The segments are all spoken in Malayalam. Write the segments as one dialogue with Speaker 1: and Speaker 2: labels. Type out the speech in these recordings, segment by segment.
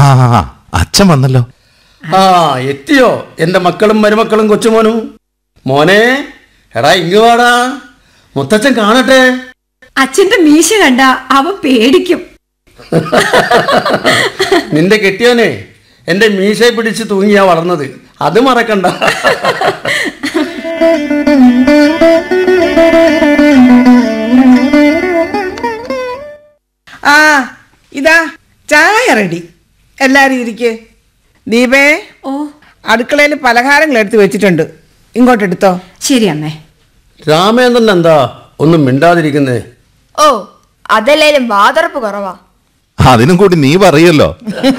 Speaker 1: ആ ആ, അച്ഛൻ വന്നല്ലോ
Speaker 2: ആ എത്തിയോ എന്റെ മക്കളും മരുമക്കളും കൊച്ചുമോനും മോനെ എടാ ഇങ്ങ് വാടാ മുത്തച്ഛൻ കാണട്ടെ
Speaker 3: അച്ഛന്റെ മീശ കണ്ട അവൻ പേടിക്കും
Speaker 2: നിന്റെ കെട്ടിയോനെ എന്റെ മീശയെ പിടിച്ച് തൂങ്ങിയാ വളർന്നത് അത് മറക്കണ്ട
Speaker 4: ആ ഇതാ ചായ റെഡി എല്ലാരും ഇരിക്ക് ദീപേ
Speaker 3: ഓ
Speaker 4: അടുക്കളയിൽ പലഹാരങ്ങൾ എടുത്ത് വെച്ചിട്ടുണ്ട് ഇങ്ങോട്ട് എടുത്തോ
Speaker 3: ശരി അമ്മേ
Speaker 2: രാമേന്ദ്രൻ എന്താ ഒന്നും മിണ്ടാതിരിക്കുന്നേ
Speaker 5: ഓ അതല്ലേലും വാതറപ്പ് കുറവാ
Speaker 1: അതിനും കൂടി നീ പറയല്ലോ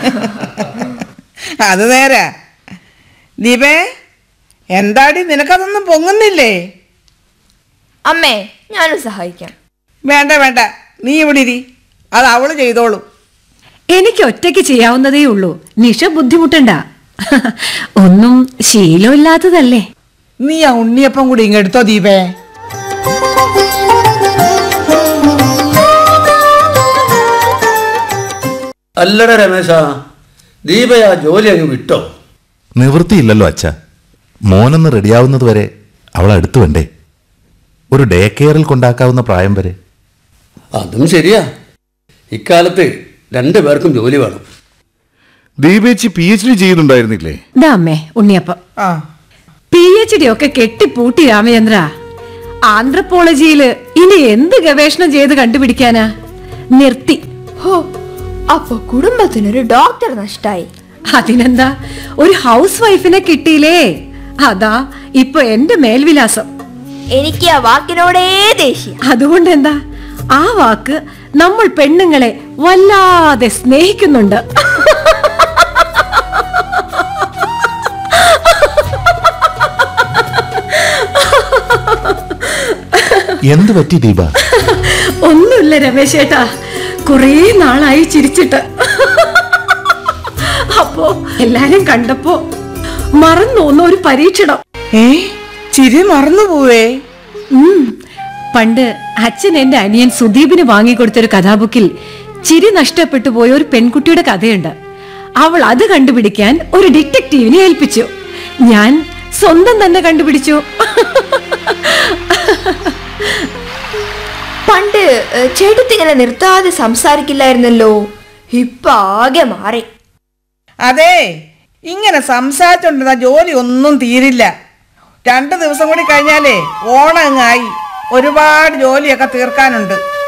Speaker 4: അത് നേരാ ദീപേ എന്താടി നിനക്കതൊന്നും പൊങ്ങുന്നില്ലേ
Speaker 5: അമ്മേ ഞാനും സഹായിക്കാം
Speaker 4: വേണ്ട വേണ്ട നീ ഇവിടെ ഇരി അത് അവള് ചെയ്തോളും
Speaker 3: എനിക്ക് ഒറ്റയ്ക്ക് ചെയ്യാവുന്നതേ ഉള്ളൂ നിഷ ബുദ്ധിമുട്ടണ്ട ഒന്നും ശീലമില്ലാത്തതല്ലേ
Speaker 4: നീ ആ ഉണ്ണിയപ്പം കൂടി ഇങ്ങെടുത്തോ ദീപേ
Speaker 2: അല്ലട രമേശ ദീപയ ജോലി അങ്ങ് വിട്ടോ
Speaker 1: നിവൃത്തിയില്ലല്ലോ അച്ഛ മോനൊന്ന് റെഡിയാവുന്നത് വരെ അവൾ അടുത്ത് വേണ്ടേ ഒരു ഡേ കെയറിൽ കൊണ്ടാക്കാവുന്ന പ്രായം വരെ
Speaker 2: അതും ശരിയാ ഇക്കാലത്ത് രണ്ടു പേർക്കും ജോലി വേണം
Speaker 6: ദീപേച്ചി പി എച്ച് ഡി ചെയ്യുന്നുണ്ടായിരുന്നില്ലേ
Speaker 3: ഇതാ അമ്മേ ഉണ്ണിയപ്പം
Speaker 4: ആ
Speaker 3: പി എച്ച് ഡി ഒക്കെ കെട്ടിപ്പൂട്ടി രാമചന്ദ്ര ആന്ത്രപ്പോളജിയില് ഇനി എന്ത് ഗവേഷണം ചെയ്ത് കണ്ടുപിടിക്കാനാ നിർത്തി
Speaker 5: ഹോ അപ്പൊ കുടുംബത്തിനൊരു ഡോക്ടർ നഷ്ടായി
Speaker 3: അതിനെന്താ ഒരു ഹൗസ് വൈഫിനെ കിട്ടിയില്ലേ അതാ ഇപ്പൊ എന്റെ മേൽവിലാസം
Speaker 5: എനിക്ക് ആ വാക്കിനോടേ ദേഷ്യ
Speaker 3: അതുകൊണ്ട് എന്താ ആ വാക്ക് നമ്മൾ പെണ്ണുങ്ങളെ വല്ലാതെ സ്നേഹിക്കുന്നുണ്ട്
Speaker 1: എന്ത് പറ്റി ദീപ
Speaker 3: ഒന്നുമില്ല രമേശേട്ടാ കുറേ നാളായി ചിരിച്ചിട്ട് അപ്പോ എല്ലാരും കണ്ടപ്പോ മറന്നോന്ന ഒരു പരീക്ഷണം
Speaker 4: ഏ ചിരി മറന്നു പോവേ
Speaker 3: ഉം. പണ്ട് അച്ഛൻ എന്റെ അനിയൻ സുദീപിന് വാങ്ങിക്കൊടുത്തൊരു കഥാബുക്കിൽ ചിരി നഷ്ടപ്പെട്ടു പോയ ഒരു പെൺകുട്ടിയുടെ കഥയുണ്ട് അവൾ അത് കണ്ടുപിടിക്കാൻ ഒരു ഡിറ്റക്റ്റീവിനെ ഏൽപ്പിച്ചു ഞാൻ സ്വന്തം തന്നെ കണ്ടുപിടിച്ചു
Speaker 5: പണ്ട് ഏ, ചേട്ടത്തി ഇങ്ങനെ നിർത്താതെ സംസാരിക്കില്ലായിരുന്നല്ലോ ഇപ്പൊ ആകെ മാറി
Speaker 4: അതെ ഇങ്ങനെ സംസാരിച്ചോണ്ടിരുന്ന ജോലി ഒന്നും തീരില്ല രണ്ടു ദിവസം കൂടി കഴിഞ്ഞാലേ ഓണം അങ്ങായി ഒരുപാട് ജോലിയൊക്കെ തീർക്കാനുണ്ട്